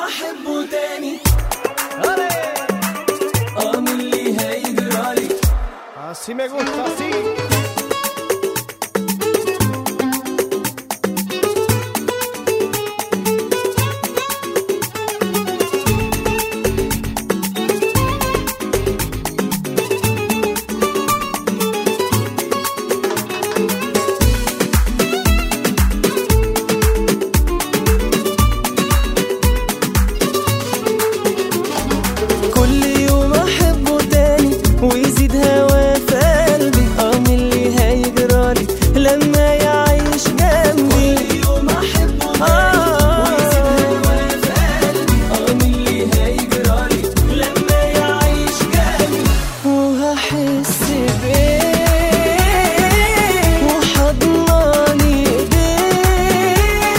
احبه تاني اه من اللي هيجرالي Así me gusta, así. كل يوم احبه تاني ويزيد هوا في قلبي اه من اللي هيجرالي لما يعيش جنبي كل يوم احبه تاني ويزيد هوا في قلبي اه من اللي هيجرالي لما يعيش جنبي وهحس بايه وحضناني ايديه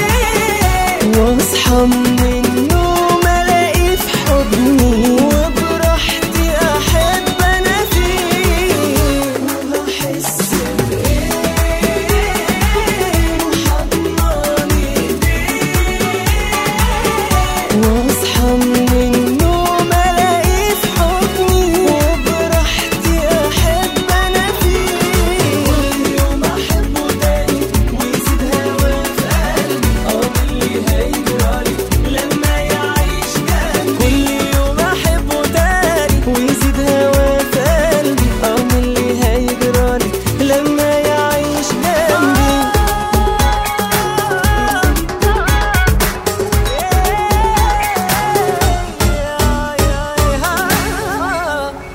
واصحى من النوم الاقيه في حضني وبراحتي احب انا فيه وهحس بايه وحضناني ايديه واصحى من النوم الاقيه في حضني وبراحتي احب انا فيه كل يوم احبه تاني ويزيد هوا في قلبي اه من اللي هيجرالي لما يعيش جنبي كل يوم احبه تاني ويزيد هوا في قلبي اه من اللي هيجرالي لما يعيش جنبي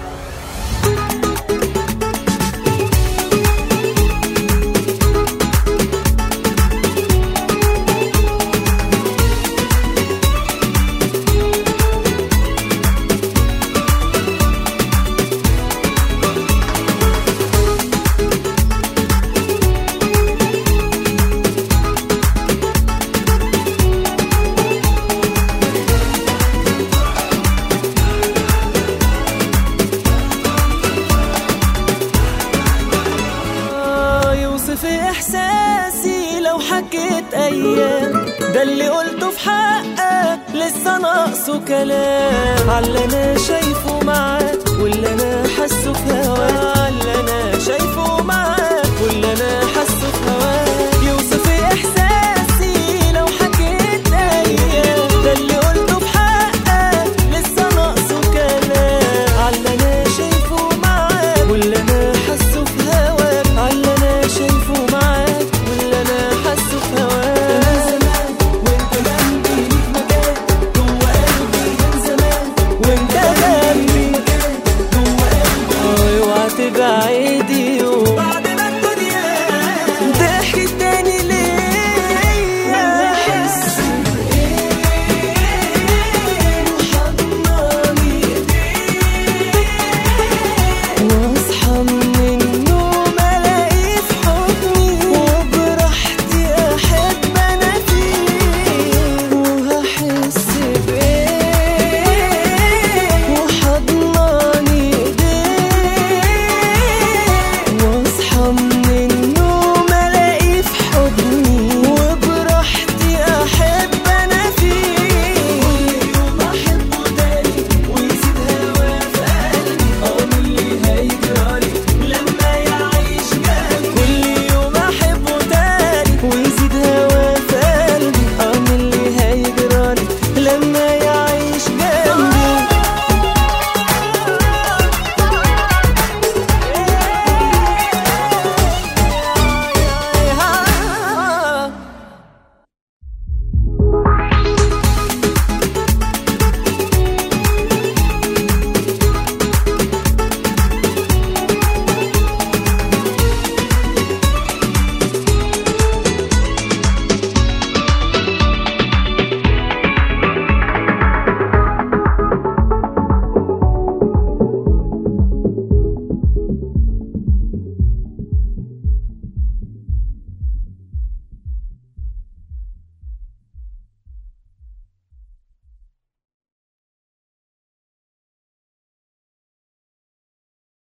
آه، يوصف احساسي لو حكيت ايام ده اللي قلته في حقك لسه ناقصه كلام على اللي انا شايفه معاك واللي انا حاسه في هواك